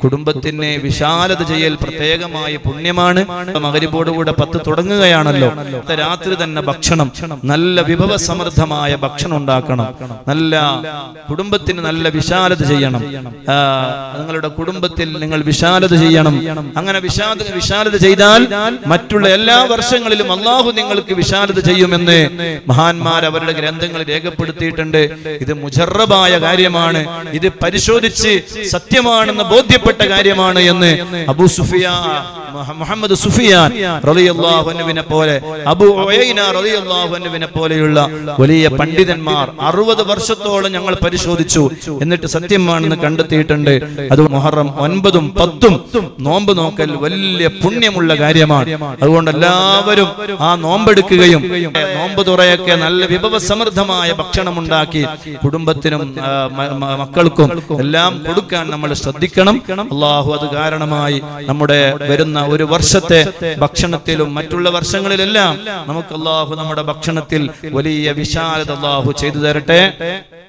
കുടുംബത്തിന് വിശാലത ചെയ്യൽ പ്രത്യേകമായ പുണ്യമാണ് മകരിപ്പോടുകൂടെ പത്ത് തുടങ്ങുകയാണല്ലോ ഇന്നത്തെ രാത്രി തന്നെ ഭക്ഷണം നല്ല വിഭവസമൃദ്ധമായ ഭക്ഷണം ഉണ്ടാക്കണം നല്ല കുടുംബത്തിന് നല്ല വിശാലത ചെയ്യണം ആ, നിങ്ങളുടെ കുടുംബത്തിൽ നിങ്ങൾ വിശാലത ചെയ്യണം അങ്ങനെ വിശാല വിശാലത ചെയ്താൽ മറ്റുള്ള എല്ലാ വർഷങ്ങളിലും അള്ളാഹു നിങ്ങൾക്ക് വിശാലത ചെയ്യുമെന്ന് മഹാന്മാർ അവരുടെ ഗ്രന്ഥങ്ങളിൽ രേഖപ്പെടുത്തിയിട്ടുണ്ട് ഇത് മുജറബായ കാര്യമാണ് ഇത് പരിശോധിച്ച് സത്യമാണെന്ന് ബോധ്യപ്പെട്ട കാര്യമാണ് എന്ന് അബു സുഫിയാ മുഹ- മുഹമ്മദ് സുഫിയാൻ റളിയല്ലാഹു അൻഹുവിനെ പോലെ അബു ഉയൈന റളിയല്ലാഹു അൻഹുവിനെ പോലെയുള്ള വലിയ പണ്ഡിതന്മാർ അറുപത് വർഷത്തോളം ഞങ്ങൾ പരിശോധിച്ചു എന്നിട്ട് സത്യമാണെന്ന് കണ്ടെത്തിയിട്ടുണ്ട് അത് മുഹറം ഒൻപതും പത്തും നോമ്പ് നോക്കൽ വലിയ പുണ്യമുള്ള കാര്യമാണ് അതുകൊണ്ട് എല്ലാവരും ആ നോമ്പെടുക്കുകയും നോമ്പ് തുറയൊക്കെ നല്ല വിഭവസമൃദ്ധമായ ഭക്ഷണം ഉണ്ടാക്കി കുടുംബത്തിനും ആ, മ- മ- മക്കൾക്കും എല്ലാം കൊടുക്കാൻ നമ്മൾ ശ്രദ്ധിക്കണം അള്ളാഹു അത് കാരണമായി നമ്മുടെ വരുന്ന ഒരു വർഷത്തെ ഭക്ഷണത്തിലും മറ്റുള്ള വർഷങ്ങളിലെല്ലാം നമുക്ക് അള്ളാഹു നമ്മുടെ ഭക്ഷണത്തിൽ വലിയ വിശാലത അള്ളാഹു ചെയ്തു തരട്ടെ